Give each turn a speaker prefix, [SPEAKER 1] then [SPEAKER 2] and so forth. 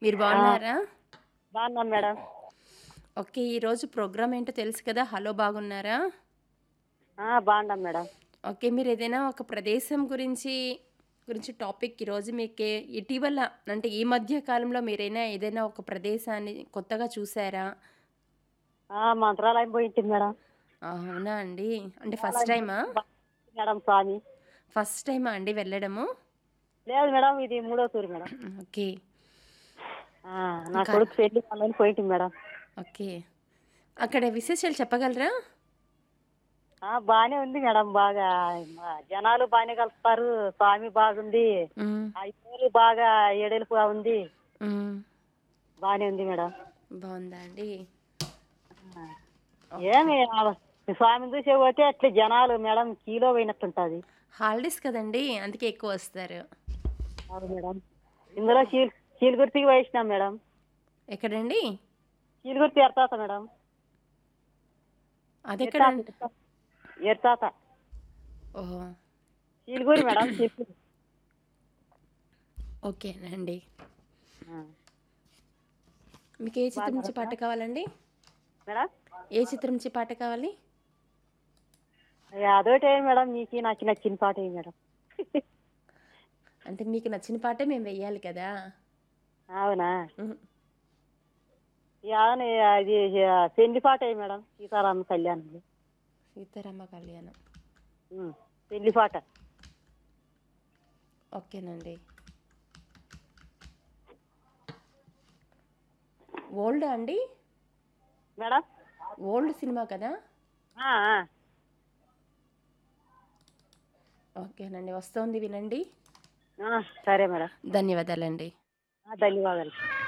[SPEAKER 1] మీరు బాగున్నారా
[SPEAKER 2] బాగున్నాం మేడం
[SPEAKER 1] ఓకే ఈరోజు ప్రోగ్రామ్ ఏంటో తెలుసు కదా హలో బాగున్నారా
[SPEAKER 2] ఆ, బాగున్నాం మేడం
[SPEAKER 1] ఓకే మీరు ఏదైనా ఒక ప్రదేశం గురించి గురించి టాపిక్ ఈరోజు మీకు ఇటీవల అంటే ఈ మధ్య కాలంలో మీరైనా ఏదైనా ఒక ప్రదేశాన్ని కొత్తగా చూసారా
[SPEAKER 2] ఆ, మంత్రాలయం పోయింది మేడం
[SPEAKER 1] ఆ, అవునా అండి అంటే ఫస్ట్ టైమా
[SPEAKER 2] మేడం స్వామి
[SPEAKER 1] ఫస్ట్ టైమా అండి వెళ్ళడము
[SPEAKER 2] లేదు మేడం ఇది మూడో తూరు మేడం
[SPEAKER 1] ఓకే
[SPEAKER 2] ఆ, నా కొడుకు పెళ్లి వాళ్ళని పోయింది మేడం
[SPEAKER 1] ఓకే అక్కడ విశేషాలు చెప్పగలరా
[SPEAKER 2] ఆ, బాగానే ఉంది మేడం బాగా మా జనాలు బాగానే కలుస్తారు స్వామి బాగుంది
[SPEAKER 1] మ్మ్,
[SPEAKER 2] ఐదు బాగా ఎడలుపుగా ఉంది
[SPEAKER 1] మ్మ్.
[SPEAKER 2] బాగానే ఉంది మేడం
[SPEAKER 1] బాగుందా అండి
[SPEAKER 2] ఏమి ఆ, స్వామిని చూసే పోతే అట్లా జనాలు మేడం కీలో పోయినట్టుంటది
[SPEAKER 1] హాలిడేస్ కదండి అందుకే ఎక్కువ వస్తారు
[SPEAKER 2] అవును మేడం ఇందులో చీల్ చీలగుర్తికి వేసినాం మేడం
[SPEAKER 1] ఎక్కడండి
[SPEAKER 2] చీలగుర్తి ఎడతాత మేడం
[SPEAKER 1] అదెక్కడ
[SPEAKER 2] ఎడతాత
[SPEAKER 1] ఓహో
[SPEAKER 2] చీలగూరి మేడం చీలగూరి
[SPEAKER 1] ఓకేనండి
[SPEAKER 2] ఆ.
[SPEAKER 1] మీకు ఏ చిత్రం నుంచి పాట కావాలండి
[SPEAKER 2] మేడం
[SPEAKER 1] ఏ చిత్రం నుంచి పాట కావాలి
[SPEAKER 2] అయ్య, అదొకటే మేడం మీకు నాకు నచ్చిన పాట ఏ మేడం
[SPEAKER 1] అంటే మీకు నచ్చిన పాటే మేము వెయ్యాలి కదా
[SPEAKER 2] అవునా
[SPEAKER 1] ఉహు.
[SPEAKER 2] యాదని అది ఆ, పెళ్లి పాట ఏ మేడం సీతారామ కళ్యాణం
[SPEAKER 1] సీతారామ కళ్యాణం
[SPEAKER 2] పెళ్లి పాట
[SPEAKER 1] ఓకేనండి ఓల్డ్ అండి
[SPEAKER 2] మేడం
[SPEAKER 1] ఓల్డ్ సినిమా కదా
[SPEAKER 2] ఆ, ఆ.
[SPEAKER 1] ఓకేనండి వస్తుంది వినండి
[SPEAKER 2] ఆ, సరే మేడం
[SPEAKER 1] ధన్యవాదాలండి
[SPEAKER 2] ఆ, ధన్యవాదాలు